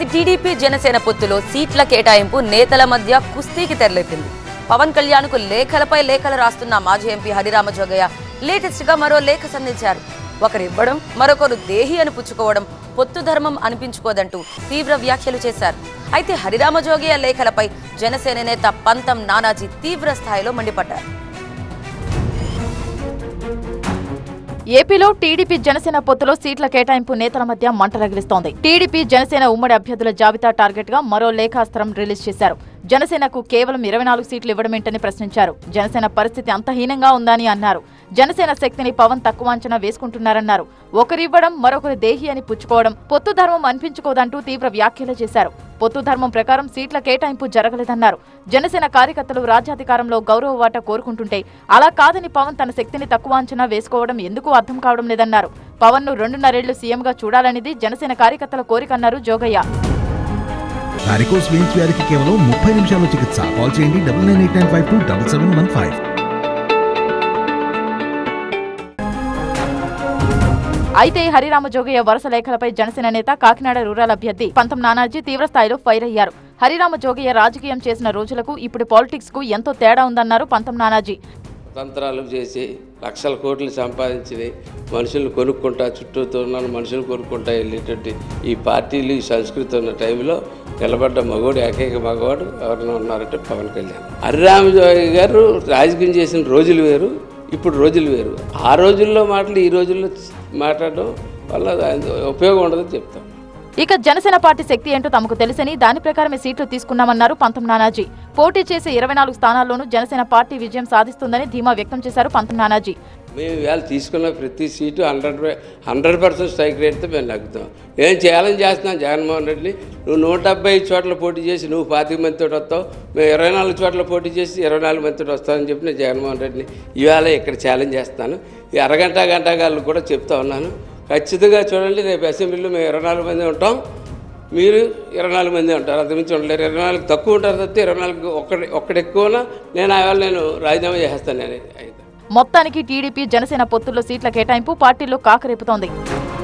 అయితే టీడీపీ జనసేన పొత్తులో సీట్ల కేటాయింపు నేతల మధ్య కుస్తీకి తెరలేపింది పవన్ కళ్యాణ్ కు లేఖలపై లేఖలు రాస్తున్న మాజీ ఎంపీ హరిరామ జోగయ్య లేటెస్ట్ గా మరో లేఖ సంధించారు ఒకరు ఇవ్వడం మరొకరు దేహి అని పుచ్చుకోవడం పొత్తు ధర్మం అనిపించుకోదంటూ తీవ్ర వ్యాఖ్యలు చేశారు అయితే హరిరామ జోగయ్య లేఖలపై జనసేన నేత పంతం నానాజీ తీవ్ర స్థాయిలో మండిపడ్డారు ఏపీలో టీడీపీ జనసేన పొత్తులో సీట్ల కేటాయింపు నేతల మధ్య మంట రగిలిస్తోంది టీడీపీ జనసేన ఉమ్మడి అభ్యర్థుల జాబితా టార్గెట్ గా మరో లేఖాస్త్రం రిలీజ్ చేశారు జనసేనకు కేవలం ఇరవై నాలుగు సీట్లు ఇవ్వడమేంటని ప్రశ్నించారు జనసేన పరిస్థితి అంత హీనంగా ఉందని అన్నారు జనసేన శక్తిని పవన్ తక్కువ అంచనా వేసుకుంటున్నారన్నారు ఒకరివ్వడం మరొకరి దేహి అని పుచ్చుకోవడం పొత్తు ధర్మం అనిపించుకోదంటూ తీవ్ర వ్యాఖ్యలు చేశారు పొత్తు ధర్మం ప్రకారం సీట్ల కేటాయింపు జరగలేదన్నారు జనసేన కార్యకర్తలు రాజ్యాధికారంలో గౌరవ వాటా కోరుకుంటుంటే అలా కాదని పవన్ తన శక్తిని తక్కువ అంచనా వేసుకోవడం ఎందుకు అర్థం కావడం లేదన్నారు పవన్ ను రెండున్నరేళ్లు సీఎంగా చూడాలనేది జనసేన కార్యకర్తల కోరికన్నారు జోగయ్య వారికోస్ వెయిన్స్ వ్యాధికి కేవలం ముప్పై నిమిషాల్లో చికిత్స కాల్ చేయండి double nine eight nine five two double seven one five అయితే హరిరామ జోగయ్య వరుస లేఖలపై జనసేన నేత కాకినాడ రూరల్ అభ్యర్థి పంతం నానాజీ తీవ్ర స్థాయిలో ఫైర్ అయ్యారు హరిరామ జోగయ్య రాజకీయం చేసిన రోజులకు ఇప్పుడు పాలిటిక్స్ కు ఎంతో తేడా ఉందన్నారు పంతం నానాజీ తంత్రాలు చేసి లక్షల కోట్లు సంపాదించి మనుషులు కొనుక్కుంటా చుట్టూతో ఉన్న మనుషులు కొనుక్కుంటా వెళ్ళేటట్టు ఈ పార్టీలు ఈ సంస్కృతి ఉన్న టైంలో నిలబడ్డ మగవాడు ఏకైక మగవాడు ఎవరైనా ఉన్నారంటే పవన్ కళ్యాణ్ హరిరామజోగి గారు రాజకీయం చేసిన రోజులు వేరు ఇప్పుడు రోజులు వేరు ఆ రోజుల్లో మాటలు ఈ రోజుల్లో మాట్లాడడం వల్ల దాని ఉపయోగం ఉండదని చెప్తాం ఇక జనసేన పార్టీ శక్తి ఏంటో తమకు తెలుసని దాని ప్రకారమే సీట్లు తీసుకున్నామన్నారు పంతం నానాజీ పోటీ చేసే ఇరవై నాలుగు స్థానాల్లోనూ జనసేన పార్టీ విజయం సాధిస్తుందని ధీమా వ్యక్తం చేశారు పంతం నానాజీ మేము ఇవాళ తీసుకున్న ప్రతి seat hundred hundred percent strike రేట్తో మేము నగ్గుతాం నేను ఛాలెంజ్ చేస్తున్నాను జగన్మోహన్ రెడ్డిని నువ్వు నూట డెబ్బై ఐదు చోట్ల పోటీ చేసి నువ్వు పాతిక మందితో వస్తావు మేము ఇరవై నాలుగు చోట్ల పోటీ చేసి ఇరవై నాలుగు మందితో వస్తానని చెప్పి నేను జగన్మోహన్ రెడ్డిని ఇవాళ ఇక్కడ ఛాలెంజ్ చేస్తాను ఈ అరగంట గంట గాళ్ళు కూడా చెప్తా ఉన్నాను ఖచ్చితంగా చూడండి రేపు అసెంబ్లీలో మేము ఇరవై నాలుగు మంది ఉంటాం మీరు ఇరవై నాలుగు మంది ఉంటారు అంతమించి ఉండలేరు ఇరవై నాలుగు తక్కువ ఉంటారు తప్పితే ఇరవై నాలుగు ఒక్కటి ఒక్కటి ఎక్కువనా నేను ఆ వేళ నేను రాజీనామా చేస్తాను నేను అయితే మొత్తానికి టీడీపీ జనసేన పొత్తుల్లో సీట్ల కేటాయింపు పార్టీలో కాకరేపుతోంది